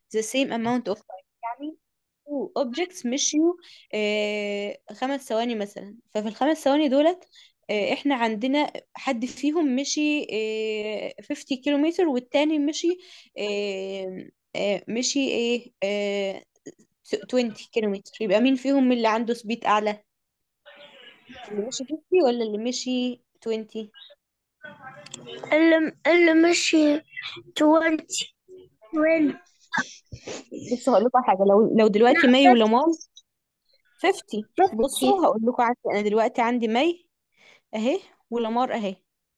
the same amount of time يعني two objects مشيوا آه خمس ثواني مثلا ففي الخمس ثواني دولت آه احنا عندنا حد فيهم مشي آه 50 كيلومتر والتاني مشي آه آه مشي ايه آه 20 كيلومتر يبقى مين فيهم اللي عنده سبيد اعلى اللي مشي 50 ولا اللي مشي 20 اللي اللي مشي 20 20 بصوا هقول لكم حاجه لو لو دلوقتي مي ولمار 50 بصوا هقول لكم عندي انا دلوقتي عندي مي اهي ولمار اهي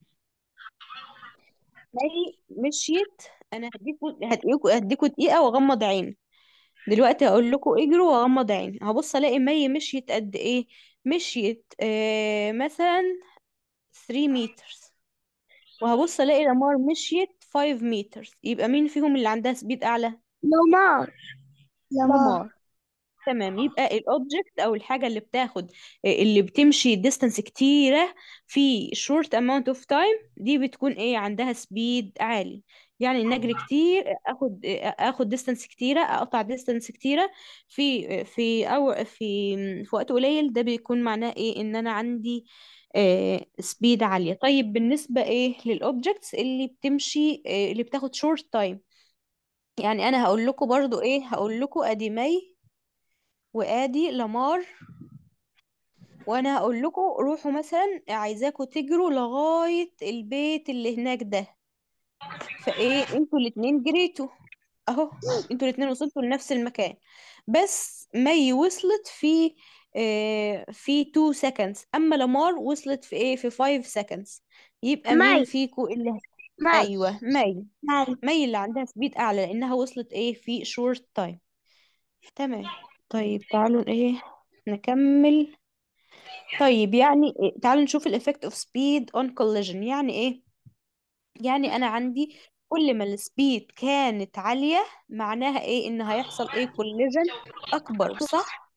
مي مشيت انا هديكوا هديكوا هديكوا دقيقه واغمض عيني دلوقتي هقول لكم اجروا واغمض عيني هبص الاقي مي مشيت قد ايه مشيت آه مثلا 3 متر وهبص الاقي لمار مشيت 5 متر يبقى مين فيهم اللي عندها سبيد اعلى لمار لمار تمام يبقى الاوبجكت او الحاجه اللي بتاخد اللي بتمشي ديستانس كتيره في short amount of time دي بتكون ايه عندها سبيد عالي يعني نجري كتير اخد اخد ديستانس كتيره اقطع ديستانس كتيره في في او في في وقت قليل ده بيكون معناه ايه ان انا عندي سبيد عاليه طيب بالنسبه ايه للاوبجكتس اللي بتمشي آه، اللي بتاخد short time يعني انا هقول لكم برضو ايه هقول لكم ادي مي وادي لمار وانا هقول لكم روحوا مثلا عايزاكم تجروا لغاية البيت اللي هناك ده فايه انتوا الاتنين جريتوا اهو انتوا الاتنين وصلتوا لنفس المكان بس مي وصلت في آه في 2 seconds اما لمار وصلت في ايه في 5 seconds يبقى مين مي فيكم اللي مي ايوه مي مي مي اللي عندها سبيد اعلى لانها وصلت ايه في short time تمام طيب تعالوا ايه نكمل طيب يعني إيه؟ تعالوا نشوف الافكت اوف سبيد اون collision يعني ايه يعني انا عندي كل ما السبيد كانت عالية معناها ايه ان هيحصل ايه collision اكبر صح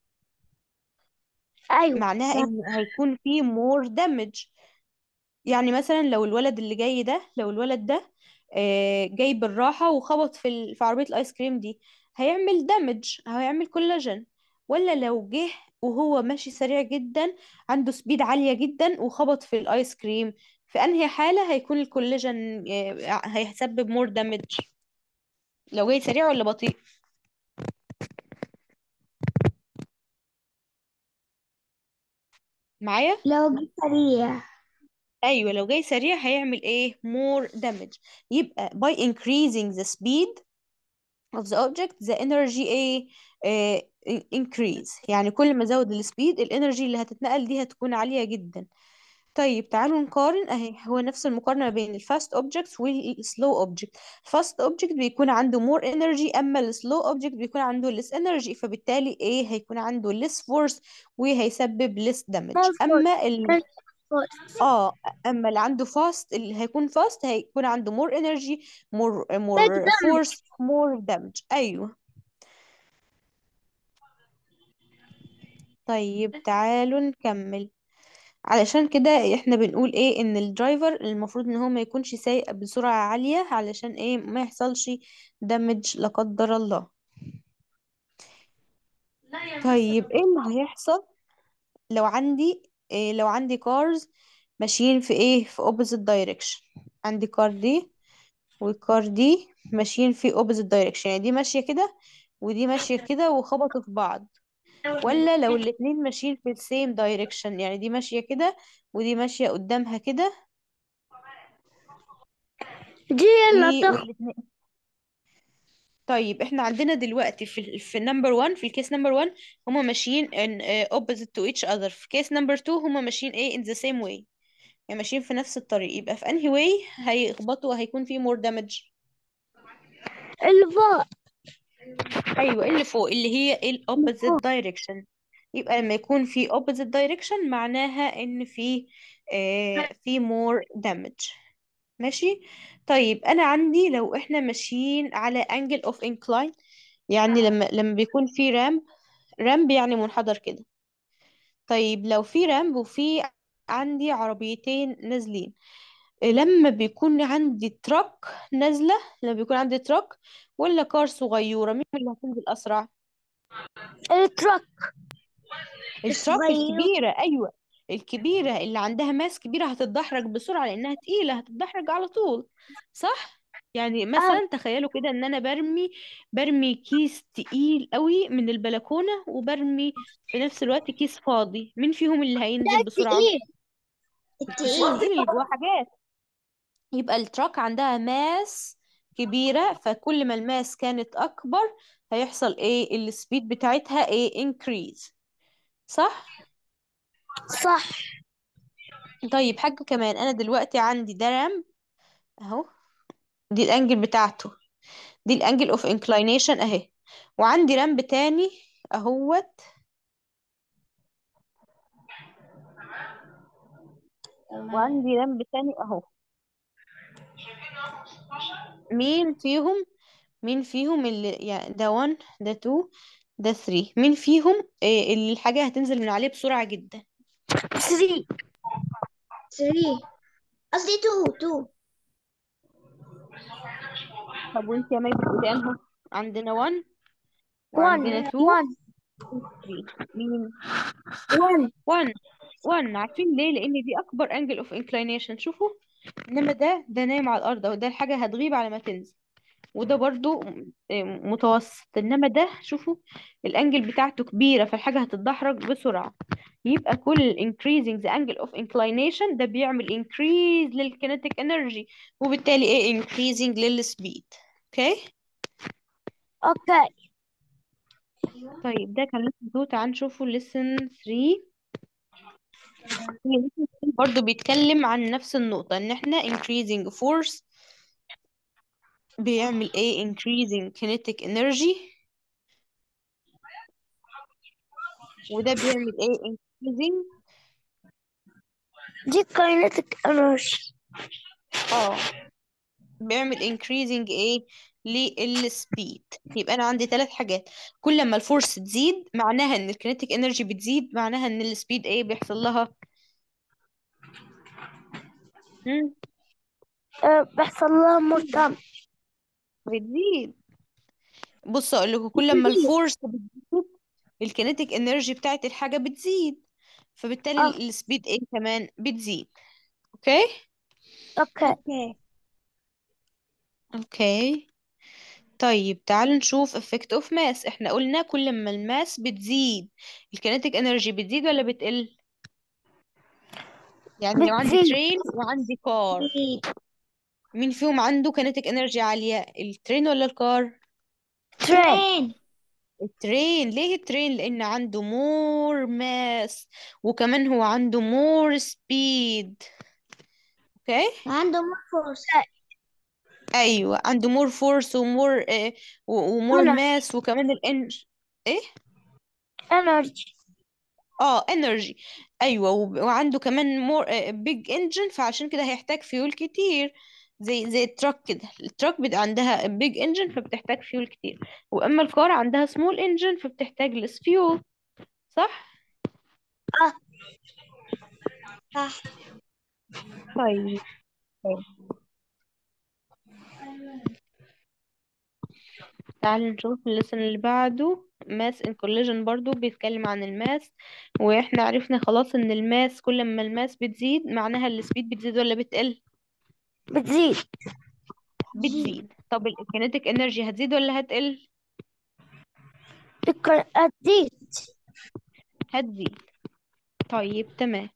ايوه معناها صح ان هيكون في more damage يعني مثلا لو الولد اللي جاي ده لو الولد ده آه، جاي بالراحة وخبط في ال- في عربية الآيس كريم دي هيعمل دامج هيعمل كولاجين ولا لو جه وهو ماشي سريع جدا عنده سبيد عالية جدا وخبط في الآيس كريم في أنهي حالة هيكون الكولاجين آه، هيسبب مور دامج لو جاي سريع ولا بطيء معايا لو جه سريع ايوه لو جاي سريع هيعمل ايه more damage يبقى by increasing the speed of the object the energy ايه آه increase يعني كل ما زود السبيد الانرجي اللي هتتنقل دي هتكون عالية جدا طيب تعالوا نقارن اهي هو نفس المقارنة بين الفاست objects والسلو object الفاست object بيكون عنده more energy اما السلو object بيكون عنده less energy فبالتالي ايه هيكون عنده less force وهيسبب less damage مور فورس اما ال مور فورس اه اما اللي عنده فاست اللي هيكون فاست هيكون عنده more energy more بيج more دامج force more damage ايوه طيب تعالوا نكمل علشان كده احنا بنقول ايه ان الدرايفر المفروض ان هو ما يكونش سايق بسرعة عالية علشان ايه ما يحصلش دمج لا قدر الله طيب ايه اللي هيحصل لو عندي إيه لو عندي كارز ماشيين في ايه في opposite direction عندي كار دي والكار دي ماشيين في opposite direction يعني دي ماشية كده ودي ماشية كده وخبطوا في بعض ولا لو الاتنين ماشيين في السيم دايركشن يعني دي ماشية كده ودي ماشية قدامها كده دي اللي و- هتخ والاتنين طيب احنا عندنا دلوقتي في ال- في نمبر 1 في الكيس نمبر 1 هما ماشيين in uh, opposite to each other في كيس نمبر 2 هما ماشيين ايه in the same way يعني ماشيين في نفس الطريق يبقى في انهي way هيخبطوا وهيكون في more damage اللي فوق ايوه اللي فوق اللي هي ال اللي opposite فوق direction يبقى لما يكون في opposite direction معناها ان في آه في more damage ماشي طيب انا عندي لو احنا ماشيين على angle of incline يعني لما لما بيكون في رامب رامب يعني منحدر كده طيب لو في رامب وفي عندي عربيتين نازلين لما بيكون عندي تراك نازلة لما بيكون عندي تراك ولا كار صغيرة مين اللي هتنزل أسرع التراك التراك الصغير الكبيرة أيوة الكبيرة اللي عندها ماس كبيرة هتتدحرج بسرعة لأنها تقيلة هتتدحرج على طول صح يعني اه مثلا تخيلوا كده ان انا برمي برمي كيس تقيل قوي من البلكونة وبرمي في نفس الوقت كيس فاضي مين فيهم اللي هينزل بسرعة تقيل الكيس التقيل التقيل اللي جواه حاجات يبقى التراك عندها ماس كبيرة فكل ما الماس كانت أكبر هيحصل إيه السبيد بتاعتها إيه increase صح؟ صح طيب حاجة كمان أنا دلوقتي عندي ده رامب أهو دي الأنجل بتاعته دي الأنجل أوف inclination أهي وعندي رامب تاني أهوت وعندي رامب تاني أهو مين فيهم مين فيهم اللي يعني ده 1 ده 2 ده 3 مين فيهم إيه اللي الحاجة هتنزل من عليه بسرعة جدا 3 3 قصدي 2 2 طب وانت يا مي بتقولي انهو عندنا 1 1 وعندنا 2 1 3 مين 1 1 1 عارفين ليه لان دي اكبر انجل اوف انكلينيشن شوفوا انما ده ده نايم على الارض وده الحاجه هتغيب على ما تنزل وده برضو م- متوسط انما ده شوفوا الانجل بتاعته كبيره فالحاجه هتتدحرج بسرعه يبقى كل increasing the angle of inclination ده بيعمل increase للkinetic energy وبالتالي ايه increasing للسبيد اوكي اوكي طيب ده كان lesson 2 تعال نشوفه lesson 3 lesson 3 برضو بيتكلم عن نفس النقطة ان احنا increasing force بيعمل ايه increasing kinetic energy وده بيعمل ايه increasing دي kinetic energy اه بيعمل increasing ايه للسبيد يبقى انا عندي ثلاث حاجات كل ما الفورس تزيد معناها ان الكينيتيك انرجي بتزيد معناها ان السبيد ايه بيحصل لها مم، أه بيحصل لها مرتم بتزيد بص اقول لكم كل ما الفورس بتزيد الكينيتيك انرجي بتاعت الحاجة بتزيد فبالتالي اه ال- السبيد ايه كمان بتزيد اوكي اوكي اوكي اوكي طيب تعالوا نشوف effect of mass احنا قلنا كل ما الماس بتزيد الكينيتيك انرجي بتزيد ولا بتقل يعني لو عندي بتزيد ترين وعندي كار مين فيهم عنده كينيتيك انرجي عالية الترين ولا الكار ترين الترين ليه الترين لان عنده more mass وكمان هو عنده more speed اوكي عنده فورس ايوه عنده more force ومور آه ومور انا mass وكمان الانرجي ايه انرجي اه انرجي ايوه وب- وعنده كمان مور بيج انجن فعشان كده هيحتاج فيول كتير زي زي التراك كده التراك بيبقى عندها بيج انجن فبتحتاج فيول كتير واما الكار عندها سمول انجن فبتحتاج لس فيول صح اه صح طيب طيب. تعالوا نشوف الليسن اللي بعده ماس ان كوليجن برضو بيتكلم عن الماس واحنا عرفنا خلاص ان الماس كل ما الماس بتزيد معناها السبيد بتزيد ولا بتقل بتزيد بتزيد طب الكينيتيك انرجي هتزيد ولا هتقل بتزيد هتزيد طيب تمام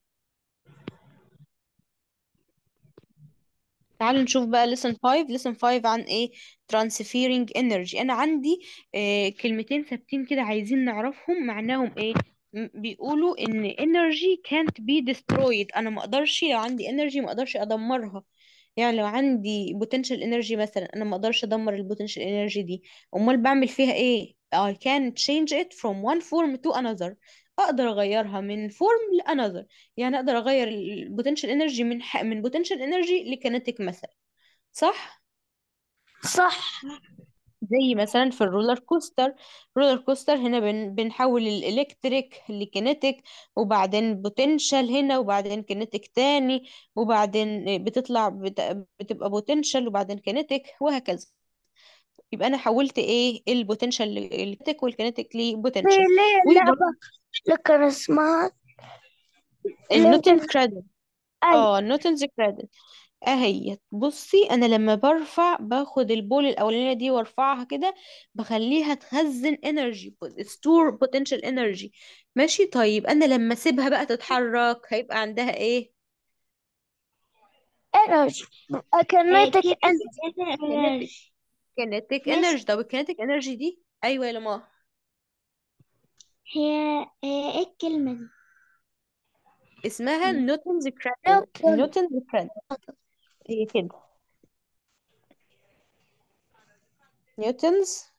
تعالوا نشوف بقى lesson 5 lesson 5 عن ايه transferring energy انا عندي آه كلمتين ثابتين كده عايزين نعرفهم معناهم ايه م- بيقولوا ان energy can't be destroyed انا ما اقدرش لو عندي energy ما اقدرش ادمرها يعني لو عندي potential energy مثلا انا ما اقدرش ادمر ال potential energy دي امال بعمل فيها ايه I can change it from one form to another اقدر اغيرها من form ل another يعني اقدر اغير ال potential energy من ح... من potential energy لكينيتيك مثلا صح صح زي مثلا في الرولر كوستر الرولر كوستر هنا بن بنحول الالكتريك لكينيتيك وبعدين بوتنشال هنا وبعدين كينيتيك تاني وبعدين بتطلع بت... بتبقى بوتنشال وبعدين كينيتيك وهكذا يبقى انا حولت ايه البوتنشال للكينيتيك والكينيتيك في لبوتنشال اللي هي وبرضه اللعبة اللي كان اسمها النيوتن ليتل كرادل أي اه نيوتنز كرادل اهي بصي انا لما برفع باخد البول الاولانيه دي وارفعها كده بخليها تخزن انرجي ستور بوتنشال انرجي ماشي طيب انا لما اسيبها بقى تتحرك هيبقى عندها ايه انرجي كينيتيك انرجي كينيتيك مش انرجي طب الكينيتيك انرجي دي ايوه يا لما هي هي ايه الكلمة دي؟ اسمها نيوتنز كرادل نيوتن نيوتنز كرادل هي كده نيوتنز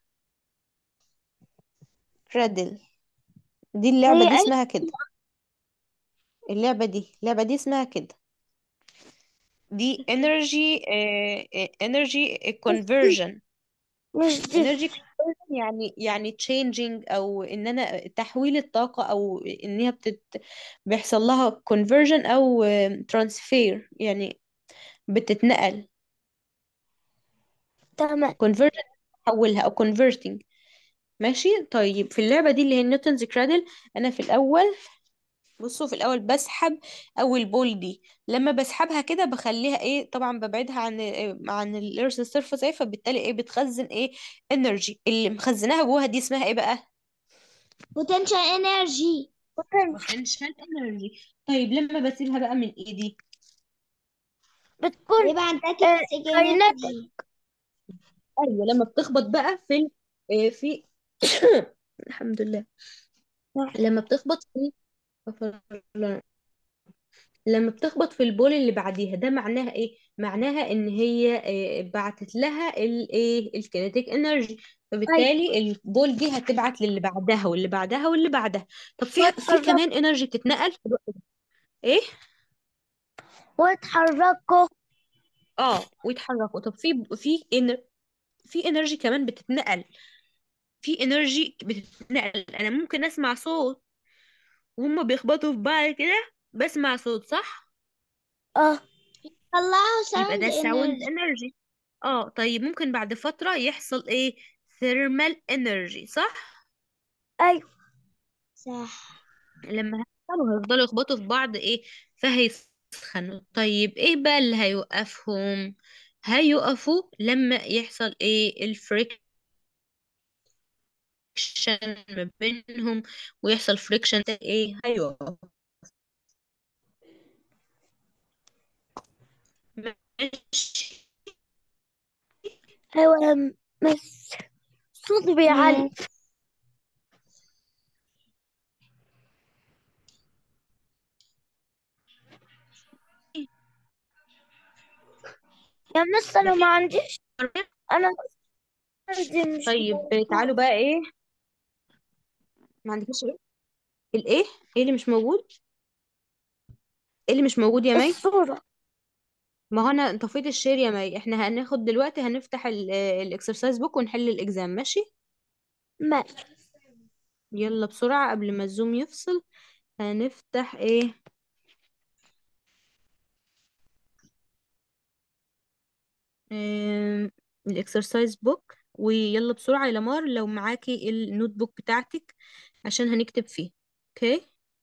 كرادل دي اللعبه هي دي ايه اسمها كده اللعبه دي اللعبه دي اسمها كده دي energy آه، آه، energy مش دي conversion مش دي energy conversion يعني يعني changing او ان انا تحويل الطاقة او ان هي بتت بيحصل لها conversion او آه، transfer يعني بتتنقل تمام conversion تحولها او converting ماشي طيب في اللعبة دي اللي هي نيوتنز كرادل انا في الاول بصوا في الاول بسحب اول بول دي لما بسحبها كده بخليها ايه طبعا ببعدها عن عن الارث سيرفيس ايه فبالتالي ايه بتخزن ايه انرجي اللي مخزناها جواها دي اسمها ايه بقى potential energy potential potential energy طيب لما بسيبها بقى من ايدي بتكون يبقى عندك آه، كينيتيك kinetic ايوه لما بتخبط بقى في ال- إيه في الحمد لله لما بتخبط في لما بتخبط في البول اللي بعديها ده معناها ايه معناها ان هي آه، بعتت لها الايه الكينيتيك انرجي أيوة فبالتالي البول دي هتبعت للي بعدها واللي بعدها واللي بعدها طب في في ويتحركوا كمان انرجي بتتنقل في الوقت ده ايه ويتحركوا اه ويتحركوا طب في في إنر... في انرجي كمان بتتنقل في انرجي بتتنقل انا ممكن اسمع صوت وهم بيخبطوا في بعض كده بسمع صوت صح اه طلعوا يبقى ساوند ده ساوند انرجي انرجي اه طيب ممكن بعد فترة يحصل ايه ثيرمال انرجي صح ايوه صح لما هيفضلوا هيفضلوا يخبطوا في بعض ايه فهيسخنوا طيب ايه بقى اللي هيوقفهم هيقفوا لما يحصل ايه الفريكشن ما بينهم ويحصل فريكشن ايه هيقف ماشي ايوه بس صوتي بيعلي يا مس انا ما عنديش انا عندي مش طيب موجود تعالوا بقى ايه ما عندكش ايه الايه ايه اللي مش موجود ايه اللي مش موجود يا مي الصورة ما هو انا طفيت الشير يا مي احنا هناخد دلوقتي هنفتح الاكسرسايز بوك ونحل الاكزام ماشي ماشي يلا بسرعة قبل ما الزوم يفصل هنفتح ايه الاكسرسايز بوك ويلا بسرعة يا لمار لو معاكي النوت بوك بتاعتك عشان هنكتب فيه اوكي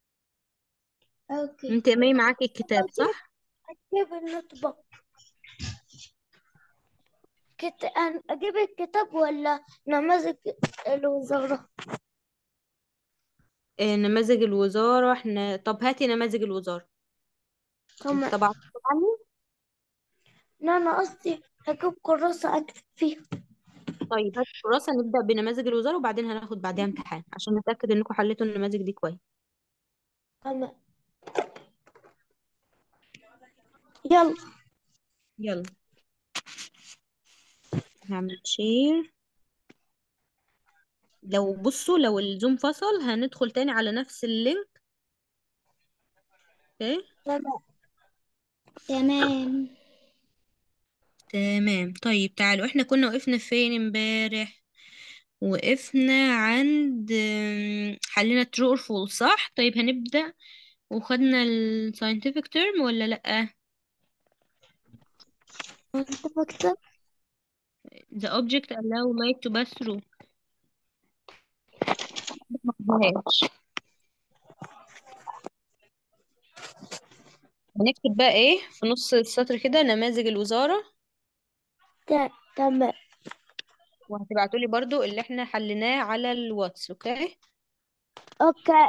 اوكي انت يا مي معاكي الكتاب صح اجيب النوت بوك كت... أن اجيب الكتاب ولا نماذج الوزارة آه، نماذج الوزارة احنا طب هاتي نماذج الوزارة انت تمام طبعا طبعا لا انا قصدي هجيب كراسة اكتب فيها طيب هات كراسة نبدأ بنماذج الوزارة وبعدين هناخد بعدها امتحان عشان نتأكد انكم حليتوا النماذج دي كويس تمام يلا يلا هعمل شير لو بصوا لو الزوم فصل هندخل تاني على نفس اللينك اوكي تمام تمام تمام طيب تعالوا احنا كنا وقفنا فين امبارح وقفنا عند آم، حلينا true or false صح طيب هنبدأ وخدنا ال scientific term ولا لأ انت فاكر the object allow light to pass through ما خدناهاش هنكتب بقى ايه في نص السطر كده نماذج الوزارة ت- تمام وهتبعتولي برضو اللي احنا حليناه على الواتس اوكي اوكي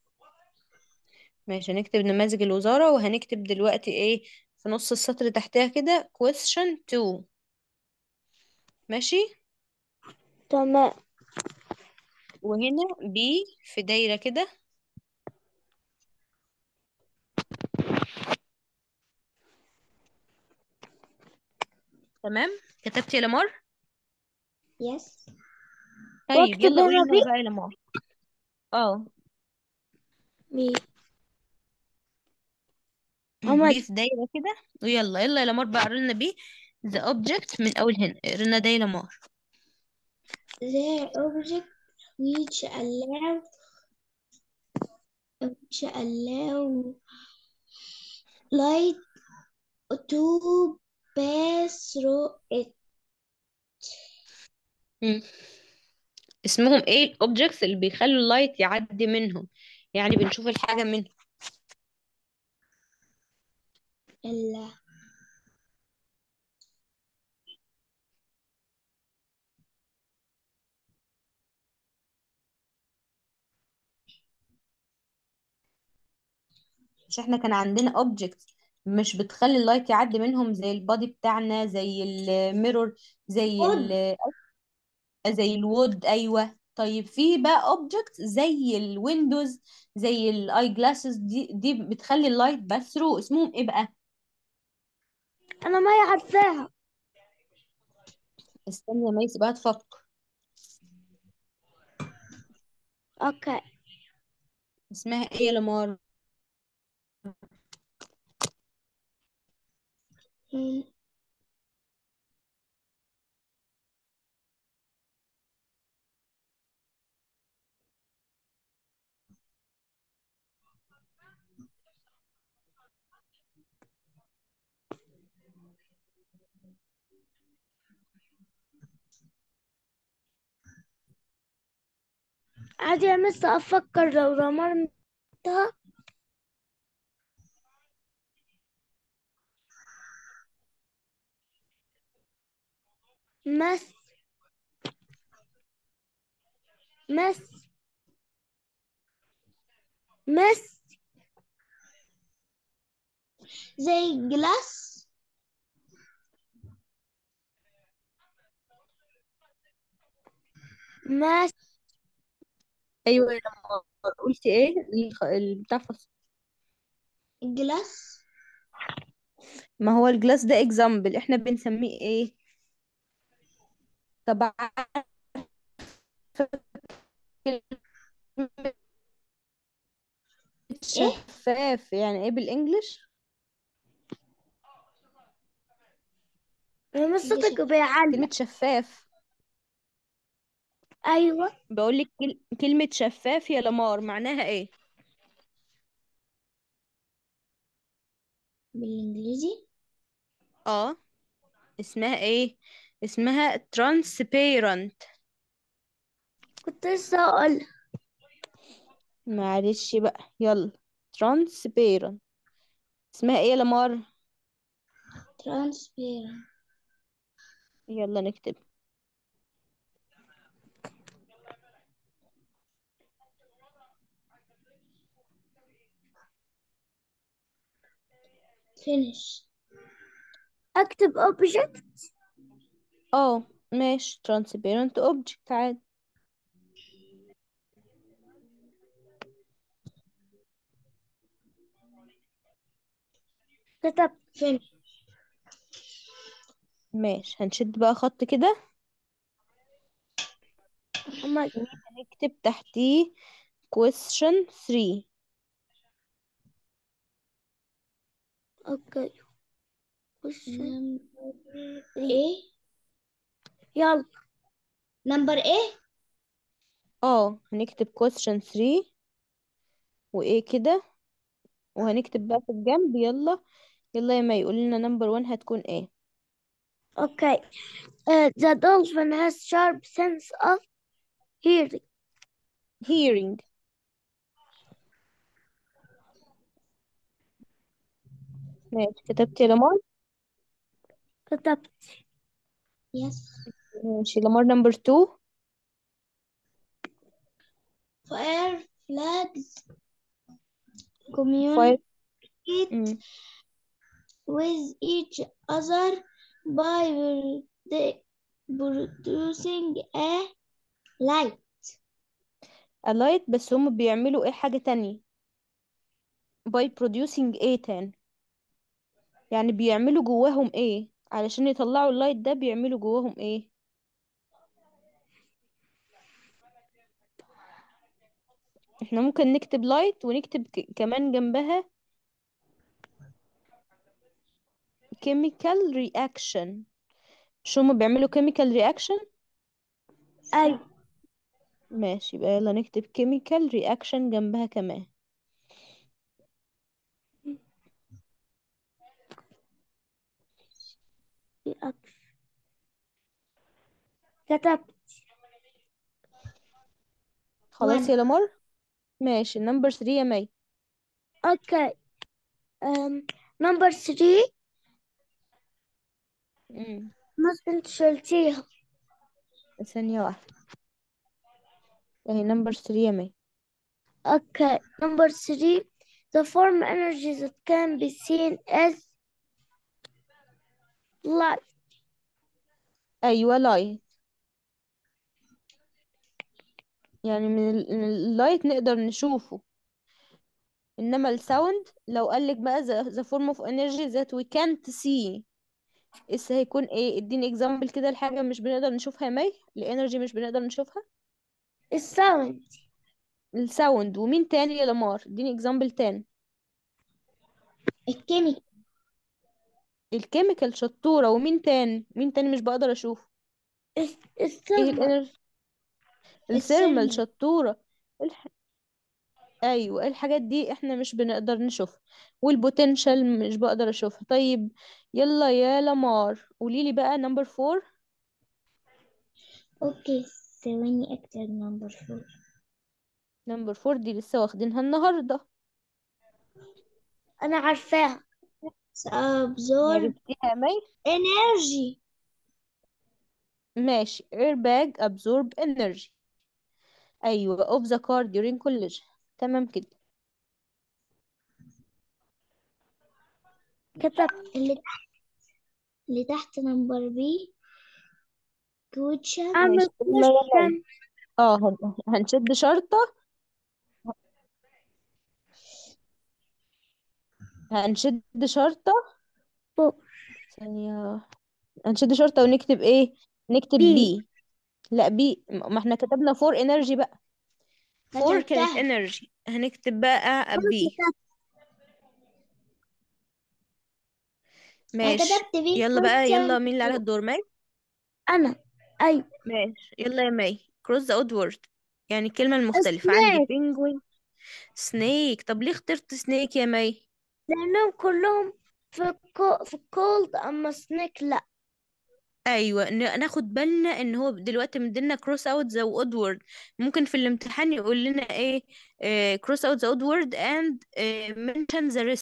ماشي هنكتب نماذج الوزارة وهنكتب دلوقتي ايه في نص السطر تحتها كده question 2 ماشي تمام وهنا بي في دايرة كده تمام كتبت يا لمار يس طيب واكتب يلا قولي هنا لنا بي بقى يا لمار اه بي بي عمل في دايرة كده ويلا يلا يا لمار بقى قرينا بي the object من أول هنا قرينا ده يا لمار the object which allow which allow light to pass through it مم. اسمهم ايه الاوبجكتس اللي بيخلوا اللايت يعدي منهم يعني بنشوف الحاجة منهم ال مش احنا كان عندنا اوبجكتس مش بتخلي اللايت يعدي منهم زي البادي بتاعنا زي الميرور زي wood ال زي الوود ايوه طيب في بقى اوبجكت زي الويندوز زي الاي جلاسز دي دي بتخلي اللايت بس ثرو اسمهم ايه بقى انا ما هي عارفاها استني يا ميس بقى تفكر اوكي اسمها ايه يا لمار مم. عادي يا مس افكر لو رمرتها مس مس مس زي glass مس ايوه يا لمار قلتي ايه الخ- البتاع فصل glass ما هو الجلاس ده اكزامبل احنا بنسميه ايه طبعا ايه شفاف يعني ايه بالانجلش يا مس اللي صوتك شفاف بيعلق كلمة شفاف ايوه بقول لك كل... كلمة شفاف يا لمار معناها ايه بالانجليزي اه اسمها ايه اسمها transparent كنت لسه اقول معلش بقى يلا transparent اسمها ايه يا لمار transparent يلا نكتب finish اكتب اوبجكت اه ماشي transparent object عادي كتبت finish ماشي هنشد بقى خط كده عمل هنكتب تحتيه question 3 اوكي question نمبر ايه يلا نمبر ايه اه هنكتب question 3 وايه كده وهنكتب بقى في الجنب يلا يلا يا ما يقول لنا نمبر 1 هتكون ايه okay uh, the dolphin has sharp sense of hearing hearing ماشي كتبت يا لمار كتبت يس ماشي لمار نمبر 2 fireflies five communicate mm. with each other by produ- producing a light a light بس هم بيعملوا ايه حاجة تانية by producing ايه تاني يعني بيعملوا جواهم ايه علشان يطلعوا اللايت ده بيعملوا جواهم ايه احنا ممكن نكتب لايت ونكتب ك كمان جنبها chemical reaction مش هما بيعملوا chemical reaction أيوة ماشي يبقى يلا نكتب chemical reaction جنبها كمان كتبت خلاص one يا لمار ماشي نمبر 3 يا مي okay um, number three مم. ممكن تشيلتيها ثانية واحدة اهي نمبر 3 يا مي okay number three the form energy that can be seen as light ايوه لايت يعني من ال- من اللايت نقدر نشوفه انما الساوند لو قالك بقى the, the form of energy that we can't see اس هيكون ايه اديني اكزامبل كده لحاجة مش بنقدر نشوفها يا مي الانرجي مش بنقدر نشوفها الساوند الساوند ومين تاني يا لمار اديني اكزامبل تاني الكيميكال الكيميكال شطورة ومين تاني مين تاني مش بقدر اشوفه ايه الثيرمال الانرجي الثيرمال الثيرمال شطورة الح... ايوه الحاجات دي احنا مش بنقدر نشوفها والبوتنشال مش بقدر اشوفها طيب يلا يا لمار قوليلي بقى نمبر فور اوكي ثواني اكتب نمبر فور نمبر فور دي لسه واخدينها النهاردة أنا عارفاها absorb عرفتيها يا مي energy ماشي airbag absorb energy ايوه of the car during collision تمام كده كتبت اللي تحت اللي تحت نمبر بي كوتشة أعمل ماشي يلا يا مي question اه هن- هنشد شرطة هنشد شرطة فوق ثانية هنشد شرطة ونكتب ايه نكتب بي بي لا بي ما احنا كتبنا فور انرجي بقى فور كانت كتبتها انرجي هنكتب بقى أنا بي كتبت انا ماشي كتبت بي يلا بقى يلا كوتشة مين اللي على الدور ماي أنا أيوة ماشي يلا يا ماي cross the odd word يعني الكلمة المختلفة عندي سنيك penguin snake طب ليه اخترت snake يا ماي لأنهم كلهم في كو في كولد أما سنيك لأ ايوه ن- ناخد بالنا ان هو دلوقتي مدينا cross out the odd word ممكن في الامتحان يقول لنا ايه cross out the odd word and آه، mention the rest